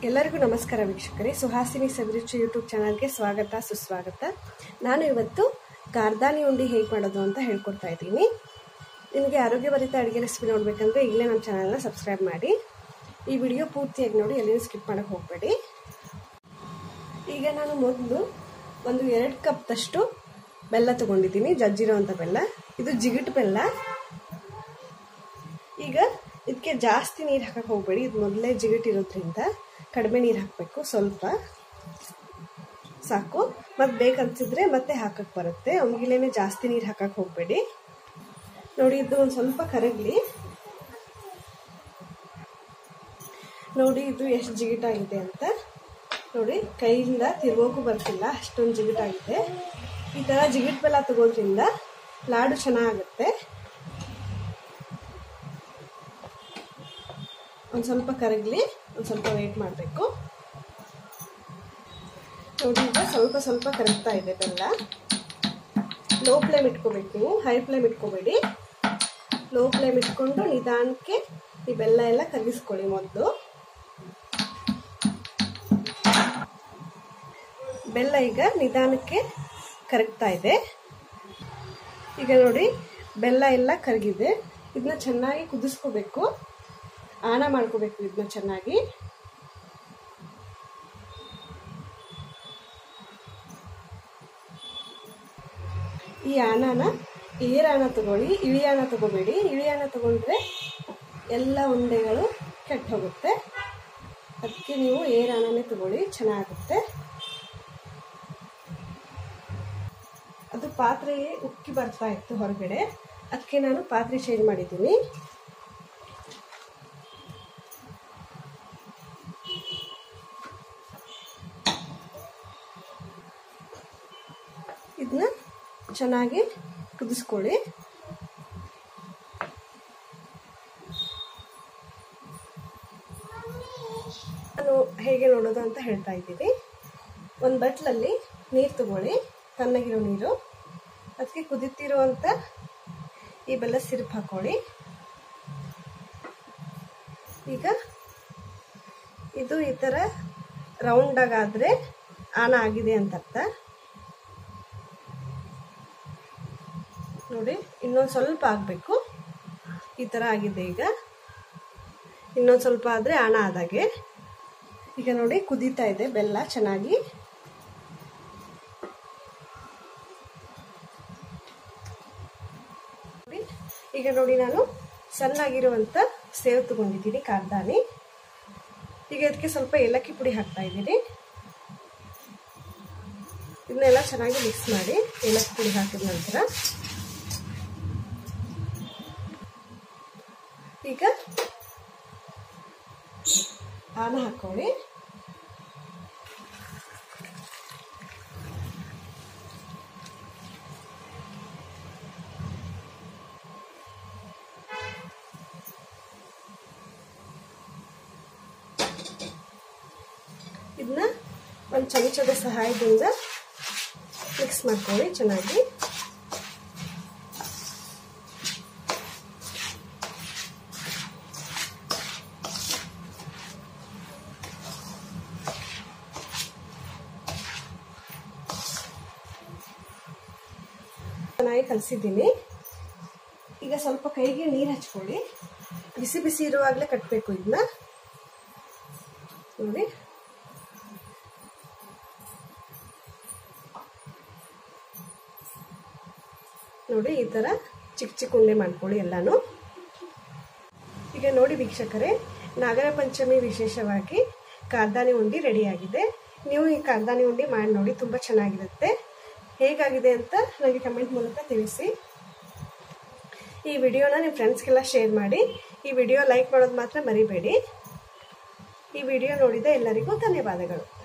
ಎಲ್ಲರಿಗೂ ನಮಸ್ಕಾರ ವೀಕ್ಷಕರೇ ಸುಹಾಸಿನಿ ಸವಿರುಚಿ ಯೂಟ್ಯೂಬ್ ಚಾನಲ್ಗೆ ಸ್ವಾಗತ ಸುಸ್ವಾಗತ ನಾನು ಇವತ್ತು ಕಾರ್ದಾನಿ ಉಂಡಿ ಹೇಗೆ ಮಾಡೋದು ಅಂತ ಹೇಳ್ಕೊಡ್ತಾ ಇದ್ದೀನಿ ನಿಮಗೆ ಆರೋಗ್ಯಭರಿತ ಅಡುಗೆ ರೆಸಿಪಿ ನೋಡಬೇಕಂದ್ರೆ ಈಗಲೇ ನಮ್ಮ ಚಾನಲ್ನ ಸಬ್ಸ್ಕ್ರೈಬ್ ಮಾಡಿ ಈ ವಿಡಿಯೋ ಪೂರ್ತಿಯಾಗಿ ನೋಡಿ ಎಲ್ಲಿಯೂ ಸ್ಕಿಪ್ ಮಾಡೋಕ್ಕೆ ಹೋಗಬೇಡಿ ಈಗ ನಾನು ಮೊದಲು ಒಂದು ಎರಡು ಕಪ್ದಷ್ಟು ಬೆಲ್ಲ ತೊಗೊಂಡಿದ್ದೀನಿ ಜಜ್ಜಿರೋವಂಥ ಬೆಲ್ಲ ಇದು ಜಿಗಿಟ್ ಬೆಲ್ಲ ಈಗ ಇದಕ್ಕೆ ಜಾಸ್ತಿ ನೀರು ಹಾಕಕ್ಕೆ ಹೋಗಬೇಡಿ ಇದು ಮೊದಲೇ ಜಿಗಿಟ್ಟಿರೋದ್ರಿಂದ ಕಡಿಮೆ ನೀರು ಹಾಕಬೇಕು ಸ್ವಲ್ಪ ಸಾಕು ಮತ್ತು ಬೇಕನ್ಸಿದ್ರೆ ಮತ್ತೆ ಹಾಕಕ್ಕೆ ಬರುತ್ತೆ ಒಮ್ಗಿಲೇನೆ ಜಾಸ್ತಿ ನೀರು ಹಾಕಕ್ಕೆ ಹೋಗಬೇಡಿ ನೋಡಿ ಇದು ಒಂದು ಸ್ವಲ್ಪ ಕರಗಲಿ ನೋಡಿ ಇದು ಎಷ್ಟು ಜಿಗಿಟಾಗಿದೆ ಅಂತ ನೋಡಿ ಕೈಯಿಂದ ತಿರುಗೋಕು ಬರ್ತಿಲ್ಲ ಅಷ್ಟೊಂದು ಜಿಗಿಟಾಗಿದೆ ಈ ಥರ ಜಿಗಿಟ್ ಬೆಲ್ಲ ತಗೋದ್ರಿಂದ ಲಾಡು ಚೆನ್ನಾಗುತ್ತೆ ಒಂದು ಸ್ವಲ್ಪ ಕರಗಲಿ ಒಂದು ಸ್ವಲ್ಪ ವೇಟ್ ಮಾಡಬೇಕು ನೋಡಿ ಈಗ ಸ್ವಲ್ಪ ಸ್ವಲ್ಪ ಕರಗ್ತಾ ಇದೆ ಬೆಲ್ಲ ಲೋ ಫ್ಲೇಮ್ ಇಟ್ಕೋಬೇಕು ನೀವು ಹೈ ಫ್ಲೇಮ್ ಇಟ್ಕೋಬೇಡಿ ಲೋ ಫ್ಲೇಮ್ ಇಟ್ಕೊಂಡು ನಿಧಾನಕ್ಕೆ ಈ ಬೆಲ್ಲ ಎಲ್ಲ ಕರಗಿಸ್ಕೊಳ್ಳಿ ಮೊದಲು ಬೆಲ್ಲ ಈಗ ನಿಧಾನಕ್ಕೆ ಕರಗ್ತಾ ಇದೆ ಈಗ ನೋಡಿ ಬೆಲ್ಲ ಎಲ್ಲ ಕರಗಿದೆ ಇದನ್ನ ಚೆನ್ನಾಗಿ ಕುದಿಸ್ಕೋಬೇಕು ಆನ ಮಾಡ್ಕೋಬೇಕು ಇದನ್ನ ಚೆನ್ನಾಗಿ ಈ ಆನನ ಏರಾಣ ತಗೊಳ್ಳಿ ಇಳಿಯಾಣ ತಗೋಬೇಡಿ ಇಳಿಯಾಣ ತಗೊಂಡ್ರೆ ಎಲ್ಲ ಉಂಡೆಗಳು ಕೆಟ್ಟ ಹೋಗುತ್ತೆ ಅದಕ್ಕೆ ನೀವು ಏರಾಣನೇ ತಗೊಳ್ಳಿ ಚೆನ್ನಾಗುತ್ತೆ ಅದು ಪಾತ್ರೆ ಉಕ್ಕಿ ಬರ್ತಾ ಇತ್ತು ಹೊರಗಡೆ ಅದಕ್ಕೆ ನಾನು ಪಾತ್ರೆ ಚೇಂಜ್ ಮಾಡಿದ್ದೀನಿ ಇದನ್ನ ಚೆನ್ನಾಗಿ ಕುದಿಸ್ಕೊಳ್ಳಿ ನಾನು ಹೇಗೆ ನೋಡೋದು ಅಂತ ಹೇಳ್ತಾ ಇದ್ದೀನಿ ಒಂದು ಬಟ್ಲಲ್ಲಿ ನೀರು ತಗೊಳ್ಳಿ ತಣ್ಣಗಿರೋ ನೀರು ಅದಕ್ಕೆ ಕುದಿತಿರುವಂಥ ಈ ಬೆಲ್ಲ ಸಿರಪ್ ಹಾಕೊಳ್ಳಿ ಈಗ ಇದು ಈ ಥರ ರೌಂಡಾಗಾದರೆ ಆನ ಆಗಿದೆ ಅಂತ ಅರ್ಥ ನೋಡಿ ಇನ್ನೊಂದು ಸ್ವಲ್ಪ ಆಗಬೇಕು ಈ ಥರ ಆಗಿದೆ ಈಗ ಇನ್ನೊಂದು ಸ್ವಲ್ಪ ಆದರೆ ಹಣ ಆದಾಗೆ ಈಗ ನೋಡಿ ಕುದೀತಾ ಇದೆ ಬೆಲ್ಲ ಚೆನ್ನಾಗಿ ಈಗ ನೋಡಿ ನಾನು ಸಣ್ಣಾಗಿರುವಂಥ ಸೇವ್ ತಗೊಂಡಿದ್ದೀನಿ ಕಾರ್ದಾನಿ ಈಗ ಇದಕ್ಕೆ ಸ್ವಲ್ಪ ಏಲಕ್ಕಿ ಪುಡಿ ಹಾಕ್ತಾ ಇದ್ದೀನಿ ಇದನ್ನೆಲ್ಲ ಚೆನ್ನಾಗಿ ಮಿಕ್ಸ್ ಮಾಡಿ ಏಲಕ್ಕಿ ಪುಡಿ ಹಾಕಿದ ನಂತರ ಈಗ ಆನ ಹಾಕೊಳ್ಳಿ ಇದನ್ನ ಒಂದು ಚಮಚದ ಸಹಾಯದಿಂದ ಮಿಕ್ಸ್ ಮಾಡ್ಕೊಳ್ಳಿ ಚೆನ್ನಾಗಿ ಚೆನ್ನಾಗಿ ಕಲಸಿದ್ದೀನಿ ಈಗ ಸ್ವಲ್ಪ ಕೈಗೆ ನೀರು ಹಚ್ಕೊಳ್ಳಿ ಬಿಸಿ ಬಿಸಿ ಇರುವಾಗಲೇ ಕಟ್ಟಬೇಕು ಇದನ್ನ ನೋಡಿ ನೋಡಿ ಈ ಥರ ಚಿಕ್ಕ ಚಿಕ್ಕ ಉಂಡೆ ಮಾಡ್ಕೊಳ್ಳಿ ಎಲ್ಲಾನು ಈಗ ನೋಡಿ ವೀಕ್ಷಕರೇ ನಾಗರ ಪಂಚಮಿ ವಿಶೇಷವಾಗಿ ಕಾರ್ದಾನಿ ಉಂಡಿ ರೆಡಿಯಾಗಿದೆ ನೀವು ಈ ಕಾರ್ದಾನಿ ಉಂಡಿ ಮಾಡಿ ನೋಡಿ ತುಂಬ ಚೆನ್ನಾಗಿರುತ್ತೆ ಹೇಗಾಗಿದೆ ಅಂತ ನನಗೆ ಕಮೆಂಟ್ ಮೂಲಕ ತಿಳಿಸಿ ಈ ವಿಡಿಯೋನ ನಿಮ್ಮ ಫ್ರೆಂಡ್ಸ್ಗೆಲ್ಲ ಶೇರ್ ಮಾಡಿ ಈ ವಿಡಿಯೋ ಲೈಕ್ ಮಾಡೋದು ಮಾತ್ರ ಮರಿಬೇಡಿ ಈ ವಿಡಿಯೋ ನೋಡಿದ ಎಲ್ಲರಿಗೂ ಧನ್ಯವಾದಗಳು